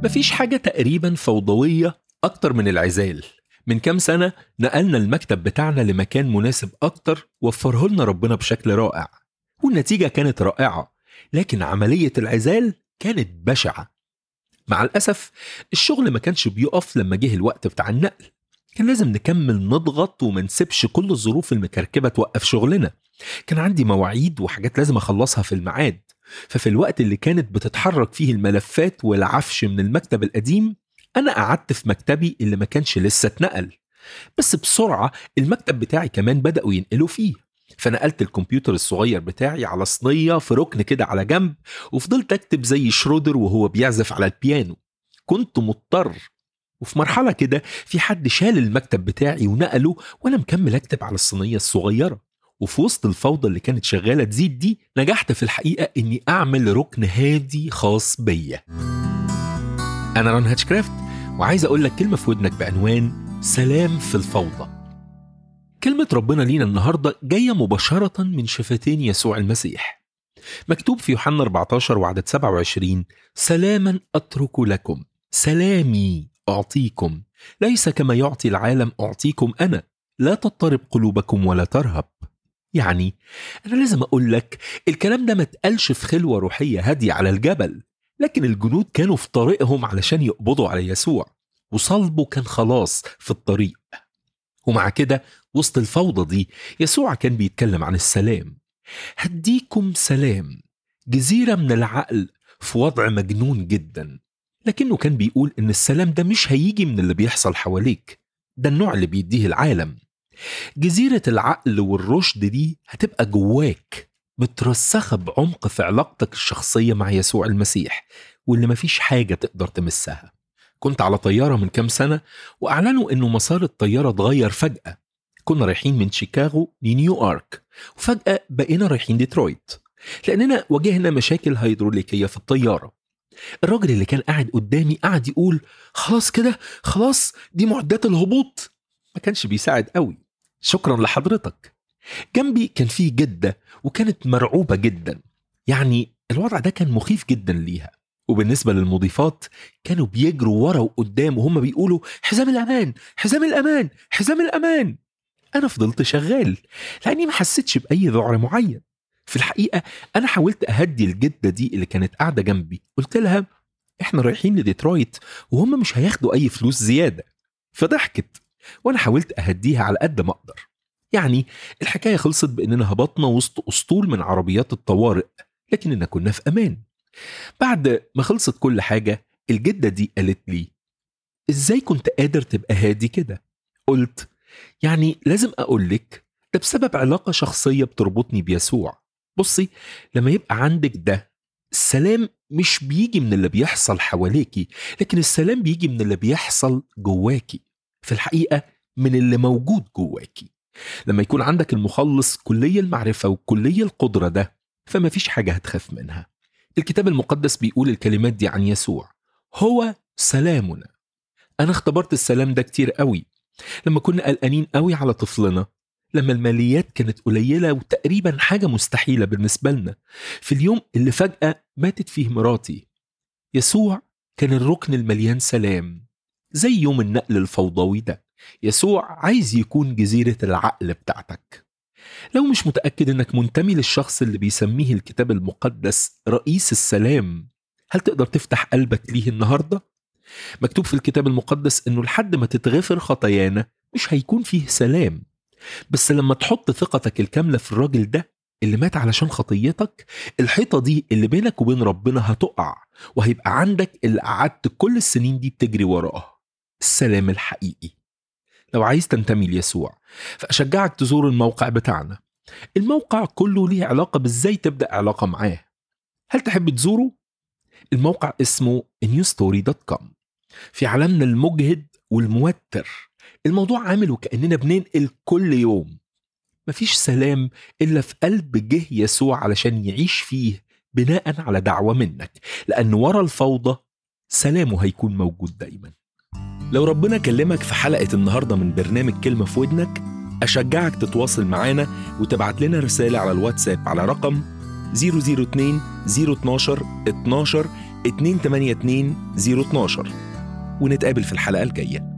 مفيش حاجة تقريبا فوضوية أكتر من العزال من كام سنة نقلنا المكتب بتاعنا لمكان مناسب أكتر وفره لنا ربنا بشكل رائع والنتيجة كانت رائعة لكن عملية العزال كانت بشعة مع الأسف الشغل ما كانش بيقف لما جه الوقت بتاع النقل كان لازم نكمل نضغط وما نسيبش كل الظروف المكركبة توقف شغلنا كان عندي مواعيد وحاجات لازم أخلصها في الميعاد ففي الوقت اللي كانت بتتحرك فيه الملفات والعفش من المكتب القديم أنا قعدت في مكتبي اللي ما كانش لسه اتنقل بس بسرعة المكتب بتاعي كمان بدأوا ينقلوا فيه فنقلت الكمبيوتر الصغير بتاعي على صينية في ركن كده على جنب وفضلت أكتب زي شرودر وهو بيعزف على البيانو كنت مضطر وفي مرحلة كده في حد شال المكتب بتاعي ونقله وأنا مكمل أكتب على الصينية الصغيرة وفي وسط الفوضى اللي كانت شغالة تزيد دي نجحت في الحقيقة إني أعمل ركن هادي خاص بيا أنا ران هاتشكرافت وعايز أقول لك كلمة في ودنك بعنوان سلام في الفوضى كلمة ربنا لينا النهاردة جاية مباشرة من شفتين يسوع المسيح مكتوب في يوحنا 14 وعدد 27 سلاما أترك لكم سلامي أعطيكم ليس كما يعطي العالم أعطيكم أنا لا تضطرب قلوبكم ولا ترهب يعني أنا لازم أقول لك الكلام ده ما اتقالش في خلوة روحية هادية على الجبل لكن الجنود كانوا في طريقهم علشان يقبضوا على يسوع وصلبه كان خلاص في الطريق ومع كده وسط الفوضى دي يسوع كان بيتكلم عن السلام هديكم سلام جزيرة من العقل في وضع مجنون جدا لكنه كان بيقول إن السلام ده مش هيجي من اللي بيحصل حواليك ده النوع اللي بيديه العالم جزيرة العقل والرشد دي هتبقى جواك مترسخة بعمق في علاقتك الشخصية مع يسوع المسيح واللي مفيش حاجة تقدر تمسها كنت على طيارة من كام سنة وأعلنوا إنه مسار الطيارة اتغير فجأة كنا رايحين من شيكاغو لنيويورك وفجأة بقينا رايحين ديترويت لأننا واجهنا مشاكل هيدروليكية في الطيارة الراجل اللي كان قاعد قدامي قعد يقول خلاص كده خلاص دي معدات الهبوط ما كانش بيساعد قوي شكرا لحضرتك جنبي كان في جدة وكانت مرعوبة جدا يعني الوضع ده كان مخيف جدا ليها وبالنسبة للمضيفات كانوا بيجروا ورا وقدام وهم بيقولوا حزام الأمان حزام الأمان حزام الأمان أنا فضلت شغال لأني ما حسيتش بأي ذعر معين في الحقيقة أنا حاولت أهدي الجدة دي اللي كانت قاعدة جنبي قلت لها إحنا رايحين لديترويت وهم مش هياخدوا أي فلوس زيادة فضحكت وأنا حاولت أهديها على قد ما أقدر يعني الحكاية خلصت بإننا هبطنا وسط أسطول من عربيات الطوارئ لكننا كنا في أمان بعد ما خلصت كل حاجة الجدة دي قالت لي إزاي كنت قادر تبقى هادي كده؟ قلت يعني لازم أقولك ده بسبب علاقة شخصية بتربطني بيسوع بصي لما يبقى عندك ده السلام مش بيجي من اللي بيحصل حواليكي لكن السلام بيجي من اللي بيحصل جواكي في الحقيقة من اللي موجود جواكي لما يكون عندك المخلص كلية المعرفة وكلية القدرة ده فما فيش حاجة هتخاف منها الكتاب المقدس بيقول الكلمات دي عن يسوع هو سلامنا أنا اختبرت السلام ده كتير قوي لما كنا قلقانين قوي على طفلنا لما الماليات كانت قليلة وتقريبا حاجة مستحيلة بالنسبة لنا في اليوم اللي فجأة ماتت فيه مراتي يسوع كان الركن المليان سلام زي يوم النقل الفوضوي ده يسوع عايز يكون جزيرة العقل بتاعتك لو مش متأكد انك منتمي للشخص اللي بيسميه الكتاب المقدس رئيس السلام هل تقدر تفتح قلبك ليه النهاردة؟ مكتوب في الكتاب المقدس انه لحد ما تتغفر خطايانا مش هيكون فيه سلام بس لما تحط ثقتك الكاملة في الراجل ده اللي مات علشان خطيتك الحيطة دي اللي بينك وبين ربنا هتقع وهيبقى عندك اللي قعدت كل السنين دي بتجري وراه السلام الحقيقي لو عايز تنتمي ليسوع فأشجعك تزور الموقع بتاعنا الموقع كله ليه علاقة بإزاي تبدأ علاقة معاه هل تحب تزوره؟ الموقع اسمه newstory.com في عالمنا المجهد والموتر الموضوع عامل وكأننا بننقل كل يوم مفيش سلام إلا في قلب جه يسوع علشان يعيش فيه بناء على دعوة منك لأن ورا الفوضى سلامه هيكون موجود دايما لو ربنا كلمك في حلقة النهاردة من برنامج كلمة في ودنك أشجعك تتواصل معانا وتبعت لنا رسالة على الواتساب على رقم 002 012 12 282 012 ونتقابل في الحلقة الجاية